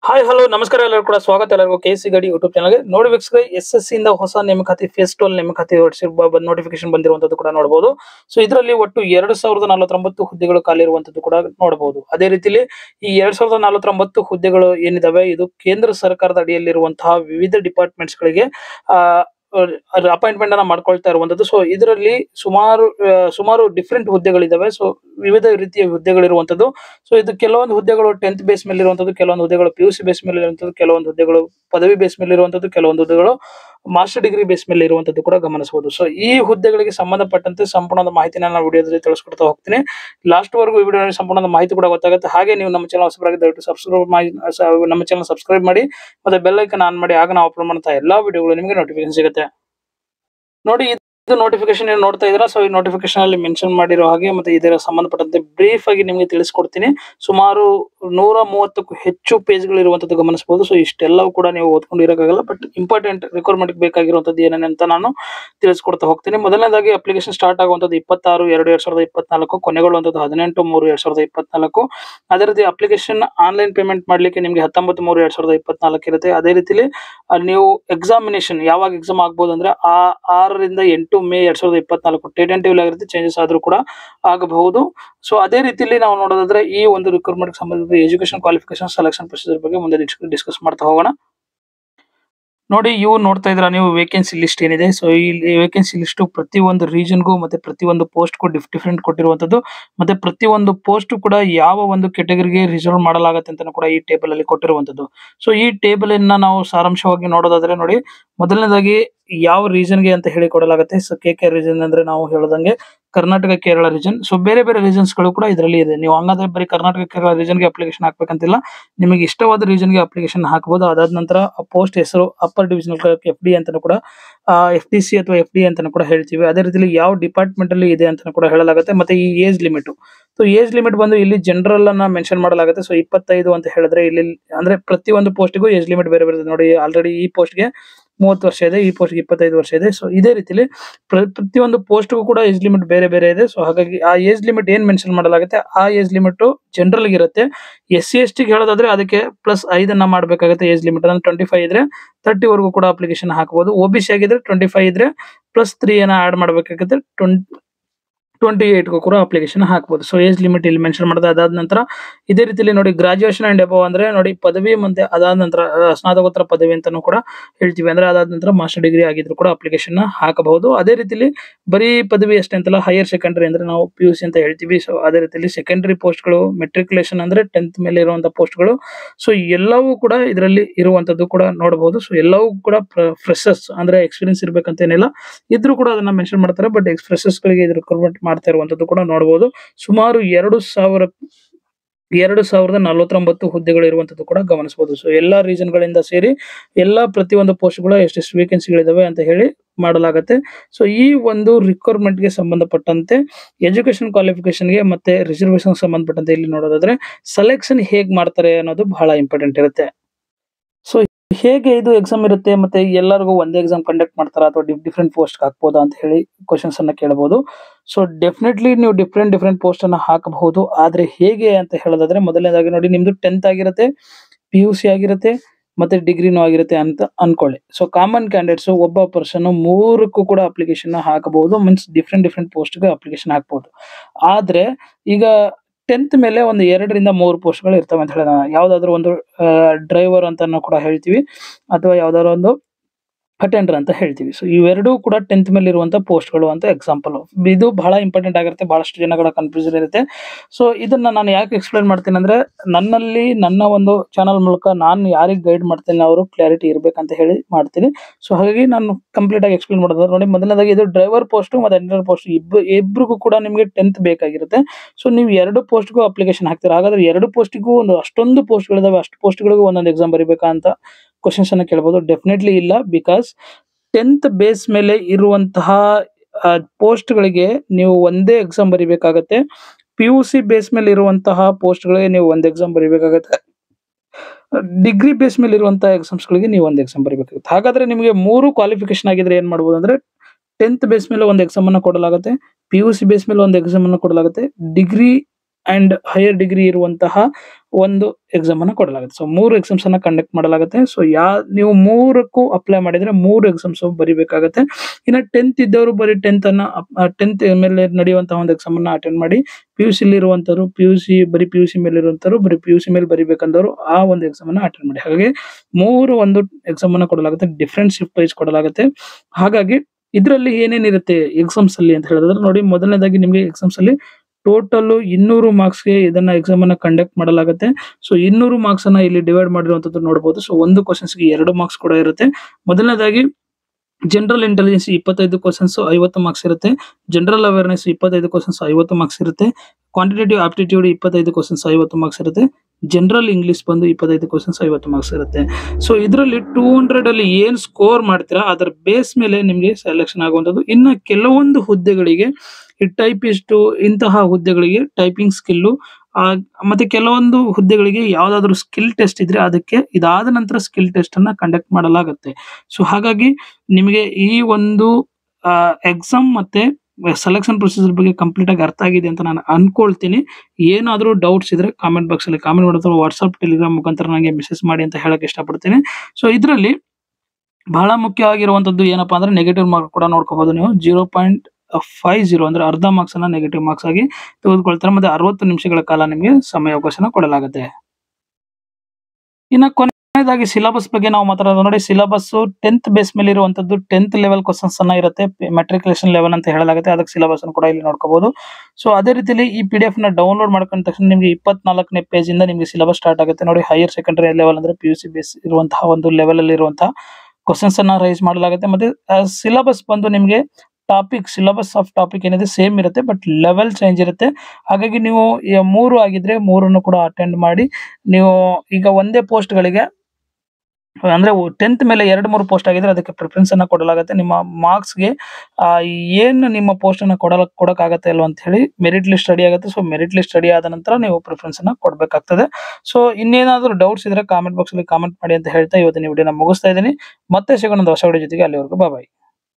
hi hello ನಮಸ್ಕಾರ ಎಲ್ಲರೂ ಕೂಡ ಸ್ವಾಗತ ಎಲ್ಲರಿಗೂ ಕೆ ಸಿ ಗಡಿ ಯೂಟ್ಯೂಬ್ ಚಾನಲ್ಗೆ ನೋಡಿ ವೀಕ್ಷಕರೇ ಎಸ್ ಎಸ್ ಸಿ ಇಂದ ಹೊಸ ನೇಮಕಾತಿ ಫೇಸ್ ಟೋಲ್ ನೇಮಕಾತಿ ನೋಟಿಫಿಕೇಶನ್ ಬಂದಿರುವಂತದ್ದು ಕೂಡ ನೋಡಬಹುದು ಸೊ ಇದರಲ್ಲಿ ಒಟ್ಟು ಎರಡು ಸಾವಿರದ ನಲವತ್ತೊಂಬತ್ತು ಹುದ್ದೆಗಳು ಖಾಲಿ ಇರುವಂತದ್ದು ಕೂಡ ನೋಡಬಹುದು ಅದೇ ರೀತಿಲಿ ಈ ಎರಡ್ ಸಾವಿರದ ನಲವತ್ತೊಂಬತ್ತು ಹುದ್ದೆಗಳು ಏನಿದಾವೆ ಇದು ಕೇಂದ್ರ ಸರ್ಕಾರದ ಅಡಿಯಲ್ಲಿರುವಂತಹ ವಿವಿಧ ಡಿಪಾರ್ಟ್ಮೆಂಟ್ಸ್ ಗಳಿಗೆ ಆ ಅಪಾಯಿಂಟ್ಮೆಂಟ್ ಅನ್ನ ಮಾಡ್ಕೊಳ್ತಾ ಇರುವಂತದ್ದು ಸೊ ಇದರಲ್ಲಿ ಸುಮಾರು ಆ, ಸುಮಾರು ಡಿಫ್ರೆಂಟ್ ಹುದ್ದೆಗಳಿದಾವೆ ಸೊ ವಿವಿಧ ರೀತಿಯ ಹುದ್ದೆಗಳಿರುವಂತದ್ದು ಸೊ ಇದು ಕೆಲವೊಂದು ಹುದ್ದೆಗಳು ಟೆಂತ್ ಬೇಸ್ ಮೇಲೆ ಇರುವಂತದ್ದು ಕೆಲವೊಂದು ಹುದ್ದೆಗಳು ಪಿ ಯು ಸಿ ಬೇಸ್ ಮೇಲೆ ಇರುವಂತದ್ದು ಕೆಲವೊಂದು ಹುದ್ದೆಗಳು ಪದವಿ ಬೇಸ್ ಮೇಲೆ ಇರುವಂತದ್ದು ಕೆಲವೊಂದು ಹುದ್ದೆಗಳು ಮಾಸ್ಟರ್ ಡಿಗ್ರಿ ಬೇಸ್ ಮೇಲೆ ಇರುವಂತದ್ದು ಕೂಡ ಗಮನಿಸಬಹುದು ಸೊ ಈ ಹುದ್ದೆಗಳಿಗೆ ಸಂಬಂಧಪಟ್ಟಂತೆ ಸಂಪೂರ್ಣದ ಮಾಹಿತಿನ ನಾನು ವಿಡಿಯೋದಲ್ಲಿ ತಿಳಿಸ್ಕೊಡ್ತಾ ಹೋಗ್ತೀನಿ ಲಾಸ್ಟ್ ವರೆಗೂ ಈ ವಿಡಿಯೋ ಸಂಪೂರ್ಣದ ಮಾಹಿತಿ ಕೂಡ ಗೊತ್ತಾಗುತ್ತೆ ಹಾಗೆ ನೀವು ನಮ್ಮ ಚಾನಲ್ ಹೊಸಬರಾಗಿ ದಯವಿಟ್ಟು ಸಬ್ಸ್ಕ್ರೈಬ್ ಮಾಡಿ ಸ- ನಮ್ಮ ಚಾನಲ್ ಸಬ್ಸ್ಕ್ರೈಬ್ ಮಾಡಿ ಮತ್ತೆ ಬೆಲ್ ಐಕನ್ ಆನ್ ಮಾಡಿ ಆಗ ನಾವು ಅಪ್ಲೋಡ್ ಮಾಡುವಂತಹ ಎಲ್ಲಾ ವಿಡಿಯೋಗಳು ನಿಮಗೆ ನೋಟಿಫಿಕೇಶನ್ ಸಿಗುತ್ತೆ ನೋಡಿ ಇದು ನೋಟಿಫಿಕೇಶನ್ ಏನು ನೋಡ್ತಾ ಇದ್ದೀರಾ ಸೊ ಈ ನೋಟಿಫಿಕೇಶನ್ ಅಲ್ಲಿ ಮೆನ್ಷನ್ ಮಾಡಿರೋ ಹಾಗೆ ಮತ್ತೆ ಇದರ ಸಂಬಂಧಪಟ್ಟಂತೆ ಬ್ರೀಫ್ ಆಗಿ ನಿಮಗೆ ತಿಳಿಸ್ಕೊಡ್ತೀನಿ ಸುಮಾರು ನೂರ ಮೂವತ್ತಕ್ಕೂ ಹೆಚ್ಚು ಪೇಜ್ಗಳು ಇರುವಂತದ್ದು ಗಮನಿಸಬಹುದು ಸೊ ಇಷ್ಟೆಲ್ಲವೂ ಕೂಡ ನೀವು ಓದ್ಕೊಂಡು ಇರೋಕ್ಕಾಗಲ್ಲ ಬಟ್ ಇಂಪಾರ್ಟೆಂಟ್ ರಿಕ್ವೈರ್ಮೆಂಟ್ ಬೇಕಾಗಿರುವಂತದ್ದು ಏನೇನು ಅಂತ ನಾನು ತಿಳಿಸ್ಕೊಡ್ತಾ ಹೋಗ್ತೀನಿ ಮೊದಲನೇದಾಗಿ ಅಪ್ಲಿಕೇಶನ್ ಸ್ಟಾರ್ಟ್ ಆಗುವಂತದ್ದು ಇಪ್ಪತ್ತಾರು ಎರಡು ಎರಡ್ ಸಾವಿರದ ಇಪ್ಪತ್ನಾಲ್ಕು ಕೊನೆಗೊಳ್ಳುವಂತದ್ದು ಹದಿನೆಂಟು ಮೂರು ಎರಡ್ ಸಾವಿರದ ಇಪ್ಪತ್ನಾಲ್ಕು ಅದೇ ರೀತಿ ಅಪ್ಲಿಕೇಶನ್ ಆನ್ಲೈನ್ ಪೇಮೆಂಟ್ ಮಾಡ್ಲಿಕ್ಕೆ ನಿಮಗೆ ಹತ್ತೊಂಬತ್ತು ಮೂರು ಎರಡ್ ಸಾವಿರದ ಇಪ್ಪತ್ನಾಲ್ಕು ಇರುತ್ತೆ ಅದೇ ರೀತಿಲಿ ಆ, ನೀವು ಎಕ್ಸಾಮಿನೇಷನ್ ಯಾವಾಗ ಎಕ್ಸಾಮ್ ಆಗ್ಬೋದು ಅಂದ್ರೆ ಆ ಆರರಿಂದ ಎಂಟು ಮೇ ಎರಡ್ ಸಾವಿರದ ಇಪ್ಪತ್ನಾಲ್ಕು ಟೇಟೆಂಟಿವ್ ಆಗಿರುತ್ತೆ ಚೇಂಜಸ್ ಆದ್ರೂ ಕೂಡ ಆಗಬಹುದು ಸೊ ಅದೇ ರೀತಿಯಲ್ಲಿ ನಾವು ನೋಡೋದಾದ್ರೆ ಈ ಒಂದು ರಿಕ್ರೂಟ್ಮೆಂಟ್ ಸಂಬಂಧಿಸಿದ ಎಜುಕೇಶನ್ ಕ್ವಾಲಿಫಿಕೇಶನ್ ಸೆಲೆಕ್ಷನ್ ಪ್ರೊಸೀಜರ್ ಬಗ್ಗೆ ಮುಂದೆ ಡಿಸ್ಕಸ್ ಮಾಡ್ತಾ ಹೋಗೋಣ ನೋಡಿ ಇವು ನೋಡ್ತಾ ಇದ್ರ ನೀವು ವೇಕೆನ್ಸಿ ಲಿಸ್ಟ್ ಏನಿದೆ ಸೊ ಈ ವೇಕೆನ್ಸಿ ಲಿಸ್ಟ್ ಪ್ರತಿ ಒಂದು ರೀಜನ್ಗೂ ಮತ್ತೆ ಪ್ರತಿ ಒಂದು ಪೋಸ್ಟ್ಗೂ ಡಿಫ್ ಡಿಫ್ರೆಂಟ್ ಕೊಟ್ಟಿರುವಂತದ್ದು ಮತ್ತೆ ಪ್ರತಿ ಒಂದು ಪೋಸ್ಟ್ ಕೂಡ ಯಾವ ಒಂದು ಕೆಟಗರಿಗೆ ರಿಸರ್ವ್ ಮಾಡಲಾಗುತ್ತೆ ಅಂತ ಕೂಡ ಈ ಟೇಬಲ್ ಅಲ್ಲಿ ಕೊಟ್ಟಿರುವಂತದ್ದು ಸೊ ಈ ಟೇಬಲ್ ಅನ್ನ ನಾವು ಸಾರಾಂಶವಾಗಿ ನೋಡೋದಾದ್ರೆ ನೋಡಿ ಮೊದಲನೇದಾಗಿ ಯಾವ ರೀಜನ್ ಗೆ ಅಂತ ಹೇಳಿ ಕೊಡಲಾಗುತ್ತೆ ಸೊ ಕೆ ಕೆ ರೀಜನ್ ಅಂದ್ರೆ ನಾವು ಹೇಳದಂಗೆ ಕರ್ನಾಟಕ ಕೇರಳ ರೀಜನ್ ಸೊ ಬೇರೆ ಬೇರೆ ರೀಜನ್ಸ್ ಗಳು ಕೂಡ ಇದರಲ್ಲಿ ಇದೆ ನೀವು ಹಂಗಾದ್ರೆ ಬರೀ ಕರ್ನಾಟಕ ಕೇರಳ ರೀಜನ್ ಗೆ ಅಪ್ಲಿಕೇಶನ್ ಹಾಕ್ಬೇಕಂತಿಲ್ಲ ನಿಮಗೆ ಇಷ್ಟವಾದ ರೀಜನ್ ಗೆ ಅಪ್ಲಿಕೇಶನ್ ಹಾಕಬಹುದು ಅದಾದ ನಂತರ ಪೋಸ್ಟ್ ಹೆಸರು ಅಪ್ಪರ್ ಡಿವಿಷನಲ್ ಎಫ್ ಡಿ ಅಂತಾನು ಕೂಡ ಎಫ್ ಡಿ ಸಿ ಅಥವಾ ಎಫ್ ಡಿ ಅಂತಾನು ಕೂಡ ಹೇಳ್ತೀವಿ ಅದೇ ರೀತಿಲಿ ಯಾವ ಡಿಪಾರ್ಟ್ಮೆಂಟ್ ಅಲ್ಲಿ ಇದೆ ಅಂತಾನು ಕೂಡ ಹೇಳಲಾಗುತ್ತೆ ಮತ್ತೆ ಈ age limit so age limit ಬಂದು ಇಲ್ಲಿ ಜನರಲ್ ಅನ್ನ ಮೆನ್ಷನ್ ಮಾಡಲಾಗುತ್ತೆ ಸೊ ಇಪ್ಪತ್ತೈದು ಅಂತ ಹೇಳಿದ್ರೆ ಇಲ್ಲಿ ಅಂದ್ರೆ ಪ್ರತಿ ಒಂದು ಪೋಸ್ಟ್ಗೂ ಏಜ್ ಲಿಮಿಟ್ ಬೇರೆ ಬೇರೆ ಇದೆ ನೋಡಿ ಆಲ್ರೆಡಿ ಈ ಪೋಸ್ಟ್ಗೆ ಮೂವತ್ತು ವರ್ಷ ಇದೆ ಈ ಪೋಸ್ಟ್ಗೆ ಇಪ್ಪತ್ತೈದು ವರ್ಷ ಇದೆ ಸೊ ಇದೇ ರೀತಿಲಿ ಪ್ರ- ಪ್ರತಿಯೊಂದು ಪೋಸ್ಟ್ಗೂ ಕೂಡ ಏಜ್ ಲಿಮಿಟ್ ಬೇರೆ ಬೇರೆ ಇದೆ ಸೊ ಹಾಗಾಗಿ ಆ ಏಜ್ ಲಿಮಿಟ್ ಏನ್ ಮೆನ್ಷನ್ ಮಾಡಲಾಗುತ್ತೆ ಆ ಏಜ್ ಲಿಮಿಟ್ ಜನರಲ್ ಇರುತ್ತೆ ಎಸ್ ಸಿ ಎಸ್ ಟಿಗೆ ಹೇಳೋದಾದ್ರೆ ಅದಕ್ಕೆ ಪ್ಲಸ್ ಐದನ್ನ ಮಾಡಬೇಕಾಗುತ್ತೆ ಏಜ್ ಲಿಮಿಟ್ ಅಂದ್ರೆ ಟ್ವೆಂಟಿ ಫೈವ್ ಇದ್ರೆ ತರ್ಟಿ ವರೆಗೂ ಕೂಡ ಅಪ್ಲಿಕೇಶನ್ ಹಾಕಬಹುದು ಒ ಬಿ ಸಿ ಆಗಿದ್ರೆ ಟ್ವೆಂಟಿ ಫೈವ್ ಇದ್ರೆ ಪ್ಲಸ್ ತ್ರೀ ಅನ್ನ ಆಡ್ ಮಾಡಬೇಕಾಗುತ್ತೆ ಟ್ವೆಂಟಿ ಟ್ವೆಂಟಿ ಏಟ್ಗೂ ಕೂಡ ಅಪ್ಲಿಕೇಶನ್ ಹಾಕ್ಬೋದು ಸೊ ಏಜ್ ಲಿಮಿಟ್ ಇಲ್ಲಿ ಮೆನ್ಷನ್ ಮಾಡಿದೆ ಅದಾದ ನಂತರ ಇದೇ ರೀತಿಯಲ್ಲಿ ನೋಡಿ ಗ್ರಾಜುಯೇಷನ್ ಅಂಡ್ ಎಬೋ ಅಂದ್ರೆ ನೋಡಿ ಪದವಿ ಮತ್ತೆ ಅದಾದ ನಂತರ ಆ, ಸ್ನಾತಕೋತ್ತರ ಪದವಿ ಅಂತಾನು ಕೂಡ ಹೇಳ್ತೀವಿ ಅಂದ್ರೆ ಅದಾದ ನಂತರ ಮಾಸ್ಟರ್ ಡಿಗ್ರಿ ಆಗಿದ್ರು ಕೂಡ ಅಪ್ಲಿಕೇಶನ್ ಹಾಕಬಹುದು ಅದೇ ರೀತಿಲಿ ಬರೀ ಪದವಿ ಅಷ್ಟೇ ಅಂತಲ್ಲ ಹೈಯರ್ ಸೆಕೆಂಡರಿ ಅಂದ್ರೆ ನಾವು ಪಿ ಯು ಸಿ ಅಂತ ಹೇಳ್ತೀವಿ ಸೊ ಅದೇ ರೀತಿಯಲ್ಲಿ ಸೆಕೆಂಡರಿ ಪೋಸ್ಟ್ಗಳು ಮೆಟ್ರಿಕುಲೇಷನ್ ಅಂದ್ರೆ ಟೆಂತ್ ಮೇಲೆ ಇರುವಂತಹ ಪೋಸ್ಟ್ಗಳು ಸೊ ಎಲ್ಲವೂ ಕೂಡ ಇದರಲ್ಲಿ ಇರುವಂತದ್ದು ಕೂಡ ನೋಡಬಹುದು ಸೊ ಎಲ್ಲವೂ ಕೂಡ ಫ್ರೆಶರ್ಸ್ ಅಂದ್ರೆ ಎಕ್ಸ್ಪೀರಿಯನ್ಸ್ ಇರ್ಬೇಕಂತ ಏನಿಲ್ಲ ಇದ್ರೂ ಕೂಡ ಅದನ್ನ ಮೆನ್ಷನ್ ಮಾಡ್ತಾರೆ ಬಟ್ ಫ್ರೆಶರ್ಸ್ ಗಳಿಗೆ ಇದು ರಿಕ್ರೂಟ್ಮೆಂಟ್ ಮಾಡ್ತಾ ಇರುವಂತದ್ದು ಕೂಡ ನೋಡಬಹುದು ಸುಮಾರು ಎರಡು ಸಾವಿರ ಎರಡು ಸಾವಿರದ ನಲವತ್ತೊಂಬತ್ತು ಹುದ್ದೆಗಳು ಇರುವಂತದ್ದು ಕೂಡ ಗಮನಿಸಬಹುದು ಸೊ ಎಲ್ಲಾ ರೀಜನ್ ಗಳಿಂದ ಸೇರಿ ಎಲ್ಲಾ ಪ್ರತಿಯೊಂದು ಪೋಸ್ಟ್ಗಳು ಎಷ್ಟೆಷ್ಟು ವೇಕೆನ್ಸಿಗಳಿದಾವೆ ಅಂತ ಹೇಳಿ ಮಾಡಲಾಗುತ್ತೆ ಸೊ ಈ ಒಂದು ರಿಕ್ವೈರ್ಮೆಂಟ್ ಗೆ ಸಂಬಂಧಪಟ್ಟಂತೆ ಎಜುಕೇಶನ್ ಕ್ವಾಲಿಫಿಕೇಶನ್ ಗೆ ಮತ್ತೆ ರಿಸರ್ವೇಶನ್ ಸಂಬಂಧಪಟ್ಟಂತೆ ಇಲ್ಲಿ ನೋಡೋದಾದ್ರೆ ಸೆಲೆಕ್ಷನ್ ಹೇಗ್ ಮಾಡ್ತಾರೆ ಅನ್ನೋದು ಬಹಳ ಇಂಪಾರ್ಟೆಂಟ್ ಇರುತ್ತೆ ಸೊ ಹೇಗೆ ಇದು ಎಕ್ಸಾಮ್ ಇರುತ್ತೆ ಮತ್ತೆ ಎಲ್ಲರಿಗೂ ಒಂದೇ ಎಕ್ಸಾಮ್ ಕಂಡಕ್ಟ್ ಮಾಡ್ತಾರಾ ಅಥವಾ ಡಿಫ್ರೆಂಟ್ ಪೋಸ್ಟ್ ಹಾಕ್ಬೋದಾ ಅಂತ ಹೇಳಿ ಕ್ವಶನ್ಸ್ ಅನ್ನ ಕೇಳಬಹುದು ಸೊ ಡೆಫಿನೆಟ್ಲಿ ನೀವು ಡಿಫ್ರೆಂಟ್ ಡಿಫ್ರೆಂಟ್ ಪೋಸ್ಟ್ ಅನ್ನ ಹಾಕಬಹುದು ಆದ್ರೆ ಹೇಗೆ ಅಂತ ಹೇಳೋದಾದ್ರೆ ಮೊದಲನೇದಾಗಿ ನೋಡಿ ನಿಮ್ದು ಟೆಂತ್ ಆಗಿರುತ್ತೆ ಪಿ ಯು ಸಿ ಆಗಿರುತ್ತೆ ಮತ್ತೆ ಡಿಗ್ರಿನೂ ಆಗಿರುತ್ತೆ ಅಂತ ಅನ್ಕೊಳ್ಳಿ ಸೊ ಕಾಮನ್ ಕ್ಯಾಂಡಿಡೇಟ್ಸ್ ಒಬ್ಬ ಪರ್ಸನ್ ಮೂರಕ್ಕೂ ಕೂಡ ಅಪ್ಲಿಕೇಶನ್ ಹಾಕಬಹುದು ಮೀನ್ಸ್ ಡಿಫ್ರೆಂಟ್ ಡಿಫ್ರೆಂಟ್ ಪೋಸ್ಟ್ಗೆ ಅಪ್ಲಿಕೇಶನ್ ಹಾಕಬಹುದು ಆದ್ರೆ ಈಗ ಟೆಂತ್ ಮೇಲೆ ಒಂದು ಎರಡರಿಂದ ಮೂರು ಪೋಸ್ಟ್ಗಳು ಇರ್ತವೆ ಅಂತ ಹೇಳೋಣ ಯಾವ್ದಾದ್ರು ಒಂದು ಡ್ರೈವರ್ ಅಂತ ಕೂಡ ಹೇಳ್ತೀವಿ ಅಥವಾ ಯಾವ್ದಾದ್ರು ಒಂದು ಅಟೆಂಡರ್ ಅಂತ ಹೇಳ್ತೀವಿ ಸೊ ಇವೆರಡೂ ಕೂಡ ಟೆಂತ್ ಮೇಲೆ ಇರುವಂತ ಪೋಸ್ಟ್ಗಳು ಅಂತ ಎಕ್ಸಾಂಪಲ್ ಇದು ಬಹಳ ಇಂಪಾರ್ಟೆಂಟ್ ಆಗಿರುತ್ತೆ ಬಹಳಷ್ಟು ಜನಗಳ ಕನ್ಫ್ಯೂಷನ್ ಇರುತ್ತೆ ಸೊ ಇದನ್ನ ನಾನು ಯಾಕೆ ಎಕ್ಸ್ಪ್ಲೈನ್ ಮಾಡ್ತೀನಿ ಅಂದ್ರೆ ನನ್ನಲ್ಲಿ ನನ್ನ ಒಂದು ಚಾನಲ್ ಮೂಲಕ ನಾನು ಯಾರಿಗೆ ಗೈಡ್ ಮಾಡ್ತೀನಿ ಅವರು ಕ್ಲಾರಿಟಿ ಇರ್ಬೇಕಂತ ಹೇಳಿ ಮಾಡ್ತೀನಿ ಸೊ ಹಾಗಾಗಿ ನಾನು ಕಂಪ್ಲೀಟ್ ಆಗಿ ಎಕ್ಸ್ಪ್ಲೈನ್ ಮಾಡೋದು ನೋಡಿ ಮೊದಲನೇದಾಗಿ ಇದು ಡ್ರೈವರ್ ಪೋಸ್ಟ್ ಮತ್ತೆ ಅಟೆಂಡರ್ ಪೋಸ್ಟ್ ಇಬ್ಬ ಇಬ್ರಿಗೂ ಕೂಡ ನಿಮಗೆ ಟೆಂತ್ ಬೇಕಾಗಿರುತ್ತೆ ಸೊ ನೀವು ಎರಡು ಪೋಸ್ಟ್ಗೂ ಅಪ್ಲಿಕೇಶನ್ ಹಾಕ್ತೀರಾ ಹಾಗಾದ್ರೆ ಎರಡು ಪೋಸ್ಟಿಗೂ ಒಂದು ಅಷ್ಟೊಂದು ಪೋಸ್ಟ್ಗಳಿದಾವೆ ಅಷ್ಟು ಪೋಸ್ಟ್ಗಳಿಗೂ ಒಂದೊಂದು ಎಕ್ಸಾಮ್ ಬರೀಬೇಕಾ ಅಂತ ಕ್ವಶನ್ಸ್ ಅನ್ನ ಕೇಳ್ಬೋದು ಡೆಫಿನೆಟ್ಲಿ ಇಲ್ಲ ಬಿಕಾಸ್ ಟೆಂತ್ ಬೇಸ್ ಮೇಲೆ ಇರುವಂತಹ ಪೋಸ್ಟ್ಗಳಿಗೆ ನೀವು ಒಂದೇ ಎಕ್ಸಾಮ್ ಬರಿಬೇಕಾಗತ್ತೆ ಪಿ ಯು ಸಿ ಬೇಸ್ ಮೇಲೆ ಇರುವಂತಹ ಪೋಸ್ಟ್ಗಳಿಗೆ ನೀವು ಒಂದು ಎಕ್ಸಾಮ್ ಬರಿಬೇಕಾಗತ್ತೆ ಡಿಗ್ರಿ ಬೇಸ್ ಮೇಲೆ ಇರುವಂತಹ ಎಕ್ಸಾಮ್ಸ್ ಗಳಿಗೆ ನೀವು ಒಂದು ಎಕ್ಸಾಮ್ ಬರೀಬೇಕಾಗುತ್ತೆ ಹಾಗಾದ್ರೆ ನಿಮಗೆ ಮೂರು ಕ್ವಾಲಿಫಿಕೇಶನ್ ಆಗಿದ್ರೆ ಏನ್ ಮಾಡ್ಬೋದು ಅಂದ್ರೆ ಟೆಂತ್ ಬೇಸ್ ಮೇಲೆ ಒಂದು ಎಕ್ಸಾಮ್ ಅನ್ನ ಕೊಡಲಾಗುತ್ತೆ ಪಿ ಯು ಸಿ ಬೇಸ್ ಮೇಲೆ ಒಂದು ಎಕ್ಸಾಮ್ ಅನ್ನ ಕೊಡಲಾಗುತ್ತೆ ಡಿಗ್ರಿ ಅಂಡ್ ಹೈಯರ್ ಡಿಗ್ರಿ ಇರುವಂತಹ ಒಂದು ಎಕ್ಸಾಮ್ ಅನ್ನ ಕೊಡಲಾಗುತ್ತೆ ಸೊ ಮೂರು ಎಕ್ಸಾಮ್ಸ್ ಅನ್ನ ಕಂಡಕ್ಟ್ ಮಾಡಲಾಗುತ್ತೆ ಸೊ ಯಾ ನೀವು ಮೂರಕ್ಕೂ ಅಪ್ಲೈ ಮಾಡಿದ್ರೆ ಮೂರು ಎಕ್ಸಾಮ್ಸ್ ಬರಿಬೇಕಾಗುತ್ತೆ ಇನ್ನು ಟೆಂತ್ ಇದ್ದವರು ಬರೀ ಟೆಂತ್ ಅನ್ನ ಟೆಂತ್ ಮೇಲೆ ನಡೆಯುವಂತಹ ಒಂದು ಎಕ್ಸಾಮ್ ಅನ್ನ ಅಟೆಂಡ್ ಮಾಡಿ ಪಿ ಯು ಸಿ ಇರುವಂತರು ಪಿ ಯು ಸಿ ಬರೀ ಪಿ ಯು ಸಿ ಮೇಲೆ ಇರುವಂತರು ಬರೀ ಪಿ ಯು ಸಿ ಮೇಲೆ ಬರಿಬೇಕಂದವರು ಆ ಒಂದು ಎಕ್ಸಾಮ್ ಅನ್ನ ಅಟೆಂಡ್ ಮಾಡಿ ಹಾಗಾಗಿ ಮೂರು ಒಂದು ಎಕ್ಸಾಮ್ ಅನ್ನ ಕೊಡಲಾಗುತ್ತೆ ಡಿಫ್ರೆಂಟ್ ಶಿಫ್ಟ್ ವೈಸ್ ಕೊಡಲಾಗುತ್ತೆ ಹಾಗಾಗಿ ಇದರಲ್ಲಿ ಏನೇನಿರುತ್ತೆ ಎಕ್ಸಾಮ್ಸ್ ಅಲ್ಲಿ ಅಂತ ಹೇಳಿದ್ರೆ ನೋಡಿ ಮೊದಲನೇದಾಗಿ ನಿಮಗೆ ಎಕ್ಸಾಮ್ಸ್ ಅಲ್ಲಿ ಟೋಟಲ್ ಇನ್ನೂರು ಮಾರ್ಕ್ಸ್ಗೆ ಇದನ್ನ ಎಕ್ಸಾಮ್ ಅನ್ನ ಕಂಡಕ್ಟ್ ಮಾಡಲಾಗುತ್ತೆ ಸೊ ಇನ್ನೂರು ಮಾರ್ಕ್ಸ್ ಅನ್ನ ಇಲ್ಲಿ ಡಿವೈಡ್ ಮಾಡಿರುವಂತದ್ದು ನೋಡಬಹುದು ಸೊ ಒಂದು ಕ್ವಶನ್ಸ್ ಗೆ ಎರಡು ಮಾರ್ಕ್ಸ್ ಕೂಡ ಇರುತ್ತೆ ಮೊದಲನೇದಾಗಿ ಜನರಲ್ ಇಂಟೆಲಿಜೆನ್ಸ್ ಇಪ್ಪತ್ತೈದು ಕ್ವಶನ್ಸ್ ಐವತ್ತು ಮಾರ್ಕ್ಸ್ ಇರುತ್ತೆ ಜನರಲ್ ಅವೇರ್ನೆಸ್ ಇಪ್ಪತ್ತೈದು ಕ್ವಶನ್ಸ್ ಐವತ್ತು ಮಾರ್ಕ್ಸ್ ಇರುತ್ತೆ ಕ್ವಾಂಟಿಟೇಟಿವ್ ಆಪ್ಟಿಟ್ಯೂಡ್ ಇಪ್ಪತ್ತೈದು ಕ್ವಶನ್ಸ್ ಐವತ್ತು ಮಾರ್ಕ್ಸ್ ಇರುತ್ತೆ ಜನರಲ್ ಇಂಗ್ಲಿಷ್ ಬಂದು ಇಪ್ಪತ್ತೈದು ಕ್ವಶನ್ಸ್ ಐವತ್ತು ಮಾರ್ಕ್ಸ್ ಇರುತ್ತೆ ಸೊ ಇದರಲ್ಲಿ ಟೂ ಹಂಡ್ರೆಡ್ ಅಲ್ಲಿ ಏನ್ ಸ್ಕೋರ್ ಮಾಡ್ತೀರಾ ಅದರ ಬೇಸ್ ಮೇಲೆ ನಿಮಗೆ ಸೆಲೆಕ್ಷನ್ ಆಗುವಂತದ್ದು ಇನ್ನು ಕೆಲವೊಂದು ಹುದ್ದೆಗಳಿಗೆ ಈ ಟೈಪಿಸ್ಟ್ ಇಂತಹ ಹುದ್ದೆಗಳಿಗೆ ಟೈಪಿಂಗ್ ಸ್ಕಿಲ್ಲು ಮತ್ತೆ ಕೆಲವೊಂದು ಹುದ್ದೆಗಳಿಗೆ ಯಾವ್ದಾದ್ರು ಸ್ಕಿಲ್ ಟೆಸ್ಟ್ ಇದ್ರೆ ಅದಕ್ಕೆ ಇದಾದ ನಂತರ ಸ್ಕಿಲ್ ಟೆಸ್ಟ್ ಅನ್ನ ಕಂಡಕ್ಟ್ ಮಾಡಲಾಗುತ್ತೆ ಸೊ ಹಾಗಾಗಿ ನಿಮಗೆ ಈ ಒಂದು ಎಕ್ಸಾಮ್ ಮತ್ತೆ ಸೆಲೆಕ್ಷನ್ ಪ್ರೊಸೀಜರ್ ಬಗ್ಗೆ ಕಂಪ್ಲೀಟ್ ಆಗಿ ಅರ್ಥ ಆಗಿದೆ ಅಂತ ನಾನು ಅನ್ಕೊಳ್ತೀನಿ ಏನಾದರೂ ಡೌಟ್ಸ್ ಇದ್ರೆ ಕಾಮೆಂಟ್ ಬಾಕ್ಸ್ ಅಲ್ಲಿ ಕಾಮೆಂಟ್ ಮಾಡೋದು ವಾಟ್ಸ್ಆಪ್ ಟೆಲಿಗ್ರಾಮ್ ಮುಖಾಂತರ ನನಗೆ ಮೆಸೇಜ್ ಮಾಡಿ ಅಂತ ಹೇಳಕ್ ಇಷ್ಟಪಡ್ತೀನಿ ಸೊ ಇದರಲ್ಲಿ ಬಹಳ ಮುಖ್ಯವಾಗಿರುವಂತದ್ದು ಏನಪ್ಪಾ ಅಂದ್ರೆ ನೆಗೆಟಿವ್ ಮಾರ್ಕ್ ಕೂಡ ನೋಡ್ಕೋಬಹುದು ನೀವು ಜೀರೋ ಪಾಯಿಂಟ್ ಫೈವ್ ಜೀರೋ ಅಂದ್ರೆ ಅರ್ಧ ಮಾರ್ಕ್ಸ್ ಅನ್ನ ನೆಗೆಟಿವ್ ಮಾರ್ಕ್ಸ್ ಆಗಿ ತೆಗೆದುಕೊಳ್ತಾರೆ ಮತ್ತೆ ಅರವತ್ತು ನಿಮಿಷಗಳ ಕಾಲ ನಿಮಗೆ ಸಮಯಾವಕಾಶನ ಕೊಡಲಾಗುತ್ತೆ ಇನ್ನ ಕೊನೆಯದಾಗಿ ಸಿಲೆಬಸ್ ಬಗ್ಗೆ ನಾವು ಮಾತಾಡೋದು ನೋಡಿ ಸಿಲೆಬಸ್ ಟೆಂತ್ ಬೇಸ್ ಮೇಲೆ ಇರುವಂತದ್ದು ಟೆಂತ್ ಲೆವೆಲ್ ಕ್ವಶನ್ಸ್ ಅನ್ನ ಇರುತ್ತೆ ಮೆಟ್ರಿಕುಲೇಷನ್ ಲೆವೆಲ್ ಅಂತ ಹೇಳಲಾಗುತ್ತೆ ಅದಕ್ಕೆ ಸಿಲೆಬಸ್ ಅನ್ನು ಕೂಡ ಇಲ್ಲಿ ನೋಡ್ಕೋಬಹುದು ಸೊ ಅದೇ ರೀತಿಯಲ್ಲಿ ಈ ಪಿ ಡಿ ಎಫ್ ನ ಡೌನ್ಲೋಡ್ ಮಾಡ್ಕೊಂಡ ತಕ್ಷಣ ನಿಮಗೆ ಇಪ್ಪತ್ನಾಲ್ಕನೇ ಪೇಜ್ ಇಂದ ನಿಮಗೆ ಸಿಲೆಬಸ್ ಸ್ಟಾರ್ಟ್ ಆಗುತ್ತೆ ನೋಡಿ ಹೈಯರ್ ಸೆಕೆಂಡರಿ ಲೆವೆಲ್ ಅಂದ್ರೆ ಪಿ ಯು ಸಿ ಬೇಸ್ ಇರುವಂತಹ ಒಂದು ಲೆವೆಲ್ ಅಲ್ಲಿ ಇರುವಂತಹ ಕ್ವಶನ್ಸ್ ಅನ್ನ ರೈಸ್ ಮಾಡಲಾಗುತ್ತೆ ಮತ್ತೆ ಸಿಲೆಬಸ್ ಬಂದು ನಿಮಗೆ ಟಾಪಿಕ್ ಸಿಲೆಬಸ್ ಆಫ್ ಟಾಪಿಕ್ ಏನಿದೆ ಸೇಮ್ ಇರುತ್ತೆ ಬಟ್ ಲೆವೆಲ್ ಚೇಂಜ್ ಇರುತ್ತೆ ಹಾಗಾಗಿ ನೀವು ಈ ಮೂರು ಆಗಿದ್ರೆ ಮೂರನ್ನು ಕೂಡ ಅಟೆಂಡ್ ಮಾಡಿ ನೀವು ಈಗ ಒಂದೇ post ಗಳಿಗೆ ಅಂದ್ರೆ ಟೆಂತ್ ಮೇಲೆ ಎರಡು ಮೂರು ಪೋಸ್ಟ್ ಆಗಿದ್ರೆ ಅದಕ್ಕೆ ಪ್ರಿಫರೆನ್ಸ್ ಅನ್ನ ಕೊಡಲಾಗುತ್ತೆ ನಿಮ್ಮ ಮಾರ್ಕ್ಸ್ ಗೆ ಆ, ಏನು ನಿಮ್ಮ ಪೋಸ್ಟ್ ಅನ್ನ ಕೊಡಲ ಕೊಡಕ್ಕಾಗತ್ತೆ ಇಲ್ವಾ ಅಂತ ಹೇಳಿ ಮೆರಿಟ್ ಲಿಸ್ಟ್ ರೆಡಿ ಆಗುತ್ತೆ ಸೊ ಮೆರಿಟ್ ಲಿಸ್ಟ್ ರೆಡಿ ಆದ ನಂತರ ನೀವು ಪ್ರಿಫರೆನ್ಸ್ ಅನ್ನ ಕೊಡ್ಬೇಕಾಗ್ತದೆ ಸೊ ಇನ್ನೇನಾದ್ರೂ ಡೌಟ್ಸ್ ಇದ್ರೆ ಕಾಮೆಂಟ್ ಬಾಕ್ಸ್ ಅಲ್ಲಿ ಕಾಮೆಂಟ್ ಮಾಡಿ ಅಂತ ಹೇಳ್ತಾ ಇವತ್ತಿನ ವಿಡಿಯೋನ ಮುಗಿಸ್ತಾ ಇದ್ದೀನಿ ಮತ್ತೆ ಸಿಗೋಣ ಒಂದು ಹೊಸ ವಿಡಿಯೋ ಜೊತೆಗೆ ಅಲ್ಲಿವರೆಗೂ ಬಾಯ್